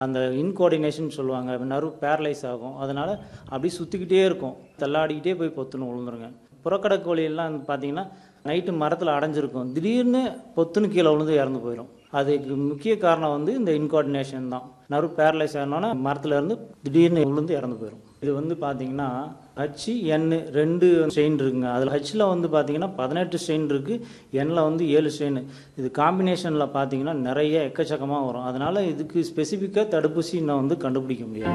அந்த இன்கோஆர்டினேஷன் சொல்லுவாங்க nerve paralyse ஆகும் அதனால் அப்படியே சுற்றிக்கிட்டே இருக்கும் தள்ளாடிக்கிட்டே போய் பொத்துன்னு விழுந்துருங்க புறக்கடை கோழியெல்லாம் பார்த்தீங்கன்னா நைட்டு மரத்தில் அடைஞ்சிருக்கும் திடீர்னு பொத்துன்னு கீழே விழுந்து இறந்து போயிடும் அதுக்கு முக்கிய காரணம் வந்து இந்த இன்கோஆர்டினேஷன் தான் நர்வ் பேரலைஸ் ஆனோன்னா மரத்துல இருந்து திடீர்னு விழுந்து இறந்து போயிடும் இது வந்து பார்த்தீங்கன்னா ஹச் என் ரெண்டு ஸ்ட்ரெயின் இருக்குங்க அதில் ஹச்சில் வந்து பார்த்தீங்கன்னா பதினெட்டு ஸ்ட்ரெயின் இருக்குது எண்ணில் வந்து ஏழு ஸ்ட்ரெயின் இது காம்பினேஷனில் பார்த்தீங்கன்னா நிறைய எக்கச்சக்கமாக வரும் அதனால் இதுக்கு ஸ்பெசிஃபிக்காக தடுப்பூசி இன்னும் வந்து கண்டுபிடிக்க முடியாது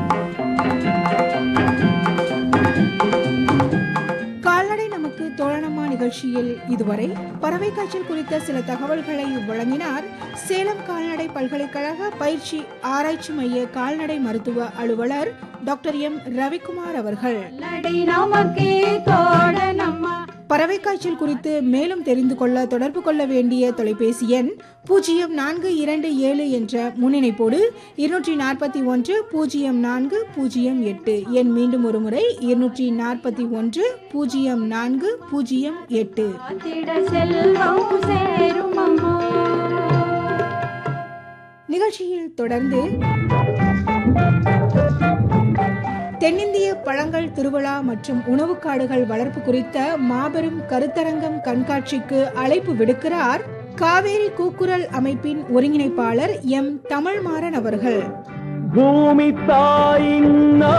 கால்நடை நமக்கு தோழனமா நிகழ்ச்சியில் இதுவரை பறவை காய்ச்சல் குறித்த சில தகவல்களை வழங்கினார் சேலம் கால்நடை பல்கலைக்கழக பயிற்சி ஆராய்ச்சி மைய கால்நடை மருத்துவ அலுவலர் டாக்டர் எம் ரவிக்குமார் அவர்கள் நடை நமக்கே தோழனம்மா பறவை காய்ச்சல் குறித்து மேலும் தெரிந்து கொள்ள தொடர்பு கொள்ள வேண்டிய தொலைபேசி எண் பூஜ்ஜியம் நான்கு இரண்டு ஏழு என்ற முன்னிணைப்போடு இருநூற்றி நாற்பத்தி ஒன்று பூஜ்ஜியம் நான்கு பூஜ்ஜியம் எட்டு எண் மீண்டும் ஒரு முறை இருநூற்றி நாற்பத்தி ஒன்று பூஜ்ஜியம் நான்கு பூஜ்ஜியம் எட்டு காத்திட செல்வம் சேரும் அம்மா நிகழ்ச்சியில் தொடர்ந்து தென்னிந்திய பழங்கள் திருவிழா மற்றும் உணவுக் காடுகள் வளர்ப்பு குறித்த மாபெரும் கருத்தரங்கம் கண்காட்சிக்கு அழைப்பு விடுக்கிறார் காவேரி கூக்குரல் அமைப்பின் ஒருங்கிணைப்பாளர் எம் தமிழ்மாறன் அவர்கள் பூமி தாயின்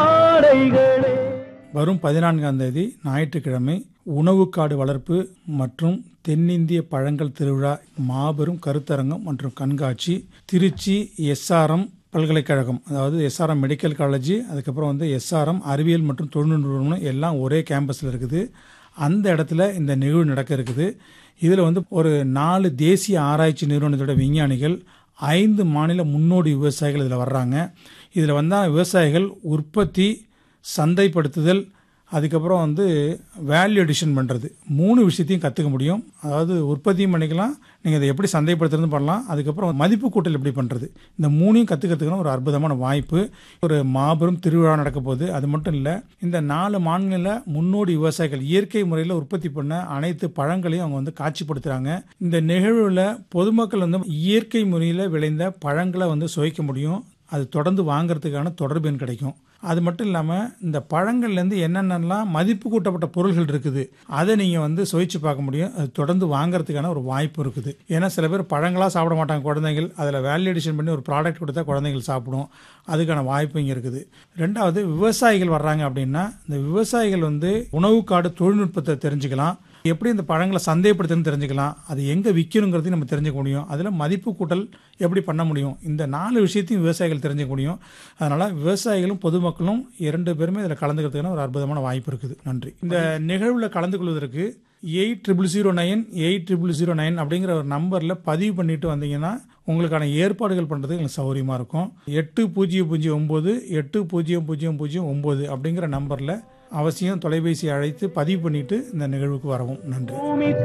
நாடைகளே வரும் பதினான்காம் தேதி ஞாயிற்றுக்கிழமை உணவுக்காடு வளர்ப்பு மற்றும் தென்னிந்திய பழங்கள் திருவிழா மாபெரும் கருத்தரங்கம் மற்றும் கண்காட்சி திருச்சி எஸ்ஆர்எம் பல்கலைக்கழகம் அதாவது எஸ்ஆர்எம் மெடிக்கல் காலேஜ் அதுக்கப்புறம் வந்து எஸ்ஆர்எம் அறிவியல் மற்றும் தொழில்நுட்ப நிறுவனம் எல்லாம் ஒரே கேம்பஸில் இருக்குது அந்த இடத்துல இந்த நிகழ்வு நடக்க இருக்குது இதில் வந்து ஒரு நாலு தேசிய ஆராய்ச்சி நிறுவனத்தோட விஞ்ஞானிகள் ஐந்து மாநில முன்னோடி விவசாயிகள் இதில் வர்றாங்க இதில் வந்தால் விவசாயிகள் உற்பத்தி சந்தைப்படுத்துதல் அதுக்கப்புறம் வந்து வேல்யூ அடிஷன் பண்ணுறது மூணு விஷயத்தையும் கற்றுக்க முடியும் அதாவது உற்பத்தியும் பண்ணிக்கலாம் நீங்கள் அதை எப்படி சந்தைப்படுத்துறது பண்ணலாம் அதுக்கப்புறம் மதிப்பு கூட்டல் எப்படி பண்ணுறது இந்த மூணையும் கற்றுக்கிறதுக்கான ஒரு அற்புதமான வாய்ப்பு ஒரு மாபெரும் திருவிழா நடக்க போகுது அது மட்டும் இல்லை இந்த நாலு மாநில முன்னோடி விவசாயிகள் இயற்கை முறையில் உற்பத்தி பண்ண அனைத்து பழங்களையும் அவங்க வந்து காட்சிப்படுத்துகிறாங்க இந்த நிகழ்வில் பொதுமக்கள் வந்து இயற்கை முறையில் விளைந்த பழங்களை வந்து சுவைக்க முடியும் அது தொடர்ந்து வாங்குறதுக்கான தொடர்பு எண் கிடைக்கும் அது மட்டும் இல்லாமல் இந்த பழங்கள்லேருந்து என்னென்னலாம் மதிப்பு கூட்டப்பட்ட பொருள்கள் இருக்குது அதை நீங்கள் வந்து சுவைச்சு பார்க்க முடியும் அது தொடர்ந்து வாங்குறதுக்கான ஒரு வாய்ப்பு இருக்குது ஏன்னா சில பேர் பழங்களாக சாப்பிட மாட்டாங்க குழந்தைகள் அதில் வேல்யூ எடிஷன் பண்ணி ஒரு ப்ராடக்ட் கொடுத்தா குழந்தைகள் சாப்பிடும் அதுக்கான வாய்ப்பு இங்கே இருக்குது ரெண்டாவது விவசாயிகள் வர்றாங்க அப்படின்னா இந்த விவசாயிகள் வந்து உணவு காடு தொழில்நுட்பத்தை தெரிஞ்சுக்கலாம் எப்படி இந்த பழங்களை சந்தைப்படுத்துன்னு தெரிஞ்சுக்கலாம் அது எங்கே விற்கணுங்கிறதையும் நம்ம தெரிஞ்சுக்க முடியும் அதில் மதிப்பு கூட்டல் எப்படி பண்ண முடியும் இந்த நாலு விஷயத்தையும் விவசாயிகள் தெரிஞ்சுக்க முடியும் அதனால் விவசாயிகளும் பொதுமக்களும் இரண்டு பேருமே இதில் கலந்துக்கிறதுக்கான ஒரு அற்புதமான வாய்ப்பு இருக்குது நன்றி இந்த நிகழ்வில் கலந்து கொள்வதற்கு eight triple zero nine eight triple zero nine அப்படிங்கிற ஒரு நம்பரில் பதிவு பண்ணிட்டு வந்தீங்கன்னா உங்களுக்கான ஏற்பாடுகள் பண்ணுறது எங்களுக்கு சௌகரியமாக இருக்கும் எட்டு பூஜ்ஜியம் பூஜ்ஜியம் ஒம்பது எட்டு பூஜ்ஜியம் பூஜ்ஜியம் பூஜ்ஜியம் ஒம்பது அப்படிங்கிற நம்பரில் அவசியம் தொலைபேசி அழைத்து பதிவு பண்ணிட்டு இந்த நிகழ்வுக்கு வரவும் நன்றி பூமி